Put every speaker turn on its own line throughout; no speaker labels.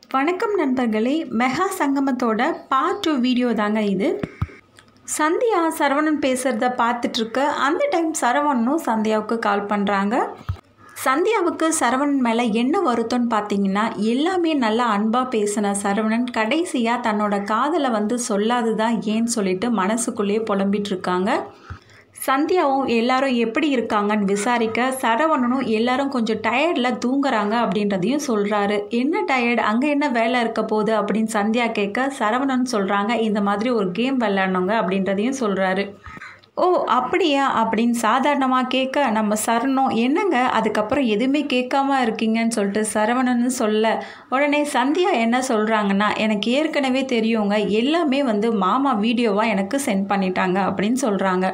வணக்கம் நண்பர்களே மெகா சங்கமத்தோட பார்ட் டூ வீடியோ தாங்க இது சந்தியா சரவணன் பேசுகிறத பார்த்துட்ருக்க அந்த டைம் சரவணனும் சந்தியாவுக்கு கால் பண்ணுறாங்க சந்தியாவுக்கு சரவணன் மேலே என்ன வருத்தம்னு பார்த்தீங்கன்னா எல்லாமே நல்லா அன்பாக பேசின சரவணன் கடைசியாக தன்னோட காதலை வந்து சொல்லாது தான் ஏன்னு சொல்லிட்டு மனசுக்குள்ளேயே புலம்பிட்டு இருக்காங்க சந்தியாவும் எல்லாரும் எப்படி இருக்காங்கன்னு விசாரிக்க சரவணனும் எல்லாரும் கொஞ்சம் டயர்டில் தூங்குறாங்க அப்படின்றதையும் சொல்கிறாரு என்ன டயர்டு அங்கே என்ன வேலை இருக்க போகுது அப்படின்னு சந்தியா கேட்க சரவணன் சொல்கிறாங்க இந்த மாதிரி ஒரு கேம் விளையாடணுங்க அப்படின்றதையும் சொல்கிறாரு ஓ அப்படியா அப்படின்னு சாதாரணமாக கேட்க நம்ம சரணம் என்னங்க அதுக்கப்புறம் எதுவுமே கேட்காம இருக்கீங்கன்னு சொல்லிட்டு சரவணன்னு சொல்ல உடனே சந்தியா என்ன சொல்கிறாங்கன்னா எனக்கு ஏற்கனவே தெரியுங்க எல்லாமே வந்து மாமா வீடியோவாக எனக்கு சென்ட் பண்ணிட்டாங்க அப்படின்னு சொல்கிறாங்க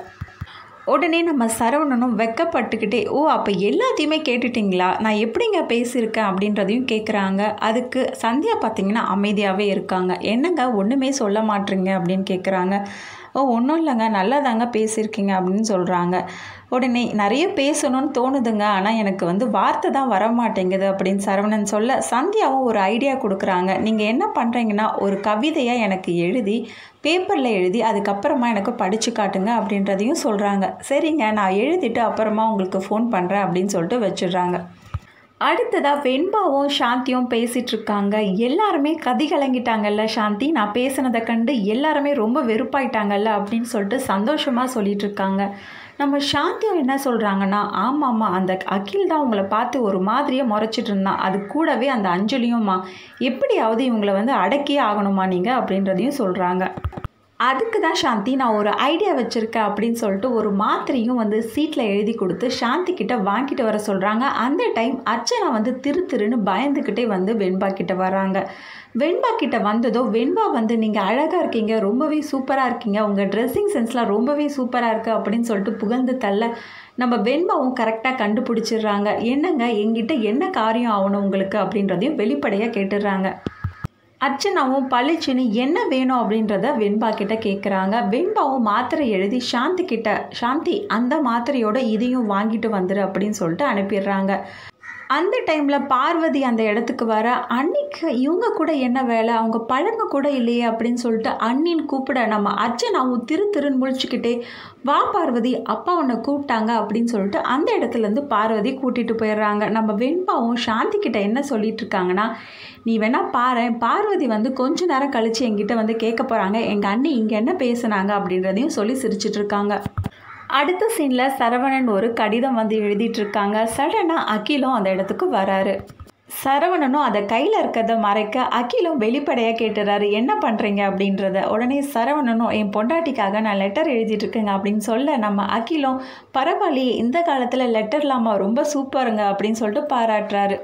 உடனே நம்ம சரவணனும் வெக்கப்பட்டுக்கிட்டே ஓ அப்போ எல்லாத்தையுமே கேட்டுட்டிங்களா நான் எப்படிங்க பேசியிருக்கேன் அப்படின்றதையும் கேட்குறாங்க அதுக்கு சந்தியா பார்த்தீங்கன்னா அமைதியாகவே இருக்காங்க என்னங்க ஒன்றுமே சொல்ல மாட்டீங்க அப்படின்னு கேட்குறாங்க ஓ ஒன்றும் இல்லைங்க நல்லா தாங்க பேசியிருக்கீங்க அப்படின்னு சொல்கிறாங்க உடனே நிறைய பேசணும்னு தோணுதுங்க ஆனால் எனக்கு வந்து வார்த்தை தான் வர மாட்டேங்குது அப்படின்னு சரவணன் சொல்ல சந்தியாவும் ஒரு ஐடியா கொடுக்குறாங்க நீங்கள் என்ன பண்ணுறீங்கன்னா ஒரு கவிதையை எனக்கு எழுதி பேப்பரில் எழுதி அதுக்கப்புறமா எனக்கு படித்து காட்டுங்க அப்படின்றதையும் சொல்கிறாங்க சரிங்க நான் எழுதிட்டு அப்புறமா உங்களுக்கு ஃபோன் பண்ணுறேன் அப்படின்னு சொல்லிட்டு வச்சிடுறாங்க அடுத்ததாக வெண்பாவும் சாந்தியும் பேசிகிட்டு இருக்காங்க எல்லாருமே கதி கலங்கிட்டாங்கல்ல சாந்தி நான் பேசினதை கண்டு எல்லாருமே ரொம்ப வெறுப்பாயிட்டாங்கல்ல அப்படின்னு சொல்லிட்டு சந்தோஷமாக சொல்லிட்டு இருக்காங்க நம்ம சாந்தியும் என்ன சொல்கிறாங்கன்னா ஆமாம்மா அந்த அகில் தான் உங்களை பார்த்து ஒரு மாதிரியே முறைச்சிட்டு இருந்தான் அது கூடவே அந்த அஞ்சலியும்மா எப்படியாவது இவங்களை வந்து அடக்கியே ஆகணுமா நீங்கள் அப்படின்றதையும் சொல்கிறாங்க அதுக்கு தான் சாந்தி நான் ஒரு ஐடியா வச்சுருக்கேன் அப்படின்னு சொல்லிட்டு ஒரு மாத்திரையும் வந்து சீட்டில் எழுதி கொடுத்து சாந்தி கிட்ட வாங்கிட்டு வர சொல்கிறாங்க அந்த டைம் அர்ச்சனா வந்து திரு திருன்னு பயந்துக்கிட்டே வந்து வெண்பா கிட்ட வராங்க வெண்பா கிட்ட வந்ததோ வெண்பா வந்து நீங்கள் அழகாக இருக்கீங்க ரொம்பவே சூப்பராக இருக்கீங்க உங்கள் ட்ரெஸ்ஸிங் சென்ஸ்லாம் ரொம்பவே சூப்பராக இருக்குது அப்படின்னு சொல்லிட்டு புகழ்ந்து தள்ள நம்ம வெண்பாவும் கரெக்டாக கண்டுபிடிச்சிடுறாங்க என்னங்க எங்கிட்ட என்ன காரியம் ஆகணும் உங்களுக்கு அப்படின்றதையும் வெளிப்படையாக கேட்டுடுறாங்க அர்ச்சனாவும் பளிச்சுன்னு என்ன வேணும் அப்படின்றத வெண்பா கிட்ட கேட்குறாங்க வெண்பாவும் மாத்திரை எழுதி சாந்தி கிட்ட சாந்தி அந்த மாத்திரையோட இதையும் வாங்கிட்டு வந்துரு அப்படின்னு சொல்லிட்டு அனுப்பிடுறாங்க அந்த டைமில் பார்வதி அந்த இடத்துக்கு வர அன்னைக்கு இவங்க கூட என்ன வேலை அவங்க பழங்க கூட இல்லையே அப்படின்னு சொல்லிட்டு அண்ணின் கூப்பிட நம்ம அர்ச்சனாவும் திரு திருன்னு முழிச்சுக்கிட்டே வா பார்வதி அப்பா உன்னை கூப்பிட்டாங்க அப்படின்னு சொல்லிட்டு அந்த இடத்துலேருந்து பார்வதி கூட்டிகிட்டு போயிடுறாங்க நம்ம வெண்பாவும் சாந்தி கிட்ட என்ன சொல்லிட்டு இருக்காங்கன்னா நீ வேணா பாரு பார்வதி வந்து கொஞ்ச நேரம் கழித்து என்கிட்ட வந்து கேட்க போகிறாங்க எங்கள் அண்ணி இங்கே என்ன பேசுனாங்க அப்படின்றதையும் சொல்லி சிரிச்சிட்டு இருக்காங்க அடுத்த சீனில் சரவணன் ஒரு கடிதம் வந்து எழுதிட்டு இருக்காங்க சடனாக அகிலும் அந்த இடத்துக்கு வராரு சரவணனும் அதை கையில் இருக்கிறத மறைக்க அகிலும் வெளிப்படையாக கேட்டுறாரு என்ன பண்ணுறீங்க அப்படின்றத உடனே சரவணனும் என் பொண்டாட்டிக்காக நான் லெட்டர் எழுதிட்டு இருக்கேங்க அப்படின்னு சொல்ல நம்ம அகிலும் பரவாயில்லையே இந்த காலத்தில் லெட்டர் இல்லாமல் ரொம்ப சூப்பருங்க அப்படின்னு சொல்லிட்டு பாராட்டுறாரு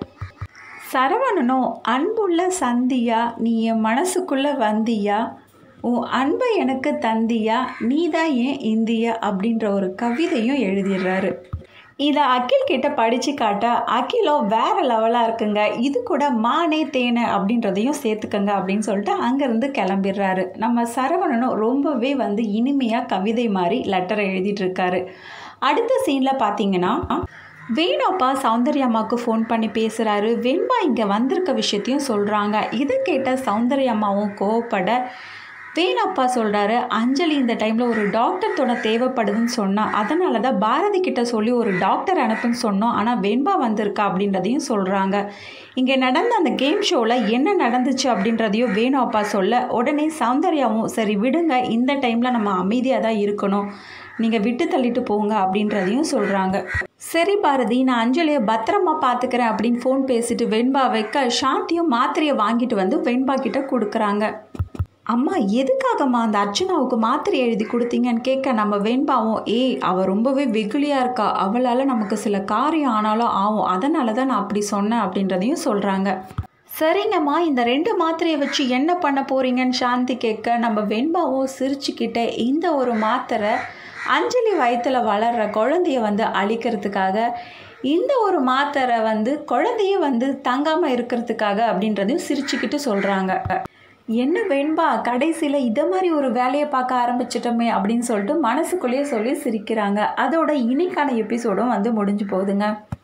சரவணனும் அன்புள்ள சந்தியா நீ என் மனசுக்குள்ளே வந்தியா உன் அன்பை எனக்கு தந்தியா நீ தான் ஏன் இந்தியா அப்படின்ற ஒரு கவிதையும் எழுதிடுறாரு இதை அகில் கிட்ட படித்து காட்ட அகிலோ வேற லெவலாக இருக்குங்க இது கூட மானே தேனை அப்படின்றதையும் சேர்த்துக்கங்க அப்படின்னு சொல்லிட்டு அங்கேருந்து கிளம்பிடுறாரு நம்ம சரவணனும் ரொம்பவே வந்து இனிமையாக கவிதை மாதிரி லெட்டரை எழுதிட்டு இருக்காரு அடுத்த சீனில் பார்த்தீங்கன்னா வேணாப்பா சௌந்தர்யம்மாவுக்கு ஃபோன் பண்ணி பேசுகிறாரு வெண்பா இங்கே வந்திருக்க விஷயத்தையும் சொல்கிறாங்க இதை கேட்ட சௌந்தர்யம்மாவும் கோவப்பட வேணப்பா சொல்கிறாரு அஞ்சலி இந்த டைமில் ஒரு டாக்டர் துணை தேவைப்படுதுன்னு சொன்னால் அதனால தான் பாரதி கிட்ட சொல்லி ஒரு டாக்டர் அனுப்புன்னு சொன்னோம் ஆனால் வெண்பா வந்திருக்கா அப்படின்றதையும் சொல்கிறாங்க இங்கே நடந்த அந்த கேம் ஷோவில் என்ன நடந்துச்சு அப்படின்றதையும் வேணும் அப்பா சொல்ல உடனே சௌந்தர்யாவும் சரி விடுங்க இந்த டைமில் நம்ம அமைதியாக தான் இருக்கணும் நீங்கள் விட்டு தள்ளிட்டு போங்க அப்படின்றதையும் சொல்கிறாங்க சரி பாரதி நான் அஞ்சலியை பத்திரமா பார்த்துக்கிறேன் அப்படின்னு ஃபோன் பேசிட்டு வெண்பா வைக்க சாந்தியும் மாத்திரையை வாங்கிட்டு வந்து வெண்பா கிட்ட கொடுக்குறாங்க அம்மா எதுக்காகம்மா அந்த அர்ச்சனாவுக்கு மாத்திரை எழுதி கொடுத்தீங்கன்னு கேட்க நம்ம வெண்பாவும் ஏய் அவள் ரொம்பவே வெகுளியாக இருக்கா அவளால் நமக்கு சில காரியம் ஆனாலும் ஆகும் அதனால தான் நான் அப்படி சொன்னேன் அப்படின்றதையும் சொல்கிறாங்க சரிங்கம்மா இந்த ரெண்டு மாத்திரையை வச்சு என்ன பண்ண போகிறீங்கன்னு சாந்தி கேட்க நம்ம வெண்பாவும் சிரிச்சுக்கிட்டே இந்த ஒரு மாத்திரை அஞ்சலி வயிற்றில் வளர்கிற குழந்தைய வந்து அழிக்கிறதுக்காக இந்த ஒரு மாத்திரை வந்து குழந்தைய வந்து தங்காமல் இருக்கிறதுக்காக அப்படின்றதையும் சிரிச்சுக்கிட்டு சொல்கிறாங்க என்ன வேண்பா கடைசியில் இதை மாதிரி ஒரு வேலையை பார்க்க ஆரம்பிச்சிட்டோமே அப்படின்னு சொல்லிட்டு மனசுக்குள்ளேயே சொல்லி சிரிக்கிறாங்க அதோட இன்னைக்கான எபிசோடும் வந்து முடிஞ்சு போகுதுங்க